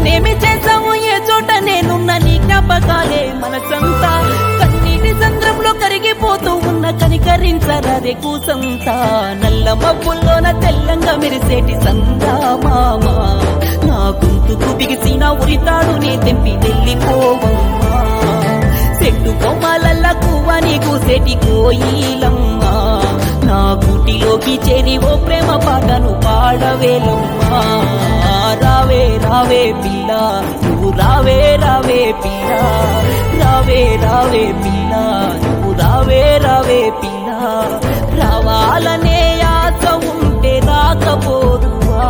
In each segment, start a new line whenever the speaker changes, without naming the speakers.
నన్నేమి చేసావు ఏ చోట నేనున్న నీ జ్ఞాపకాలే మనసంతా కన్నీటి సంద్రంలో కరిగిపోతూ ఉన్న కనికరించరాదే కూసంతా నల్ల మబ్బుల్లోన తెల్లంగా మెరిసేటి సందా మామా నా గొంతుకు బిగిసిన ఉరితాడు నీ తెంపి వెళ్ళిపోవమ్మా చెట్టు కొమ్మలల్ల కువ్వ నీకు సెటి కోయిలమ్మా నా గుటిలోకి చేరి ఓ ప్రేమ పాటను పాడవేలమ్మా రావే రావే పిల్ల నువ్వు రావే రావే పిల్ల రావే రావే పిల్ల నువ్వు రావే రావే పిల్ల రావాలనే ఆశ ఉంటే రాకపోదువా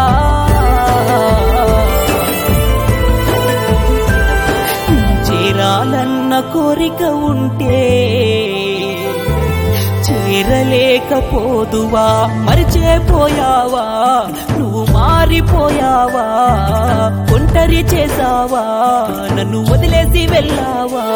చేరాలన్న కోరిక ఉంటే చేరలేకపోదువా మరిచేపోయావా నువ్వు మారిపోయావా ఒంటరి చేసావా నన్ను వదిలేసి వెళ్ళావా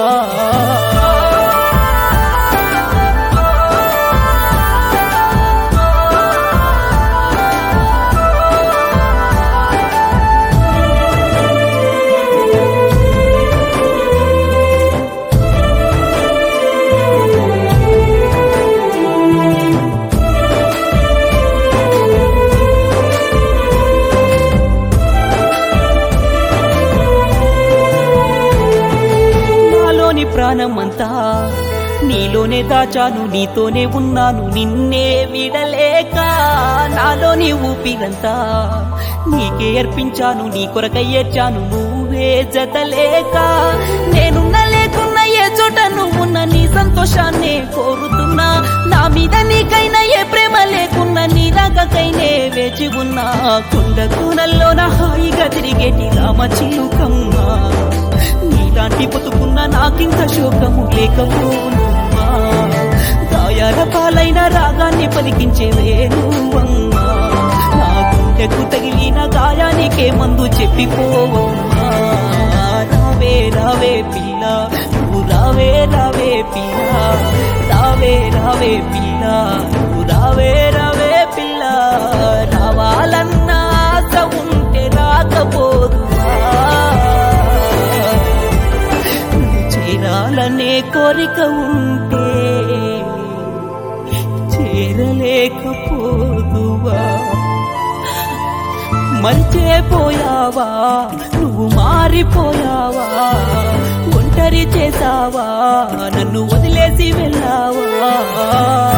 నాలోని ప్రాణమంతా నీలోనే దాచాను నీతోనే ఉన్నాను నిన్నే విడలేక నాలోని ఊపిరంతా నీకే అర్పించాను నీ కొరకై ఏడ్చాను నువ్వే జతలేక నేనున్న లేకున్నా ఏ చోట నువ్వున్న నీ సంతోషాన్నే కోరుతున్నా నా మీద నీకైనా ఏ ప్రేమ లేకున్నా నీ రాకకైనే వేచి ఉన్నా కొండ కూనల్లోన హాయిగా తిరిగేటి రామ చిలుకమ్మా నీలాంటి బతుకున్న నాకింత శోకము లేకపోనుమ్మా గాయాల పాలైన రాగాన్ని పలికించే వేణువమ్మా నా గుండెకు తగిలిన గాయానికే మందు చెప్పిపోవమ్మా రావే రావే పిల్ల నువ్వు రావే రావే పిల్ల రావే రావే పిల్ల నువ్వు రావే రావే పిల్ల రావాలన్న ఆశ ఉంటే రాకపోదువా చేరాలనే కోరిక ఉంటే చేరలేకపోదువా మరిచేపోయావా నువ్వు మారిపోయావా ఒంటరి చేసావా నన్ను వదిలేసి వెళ్ళావా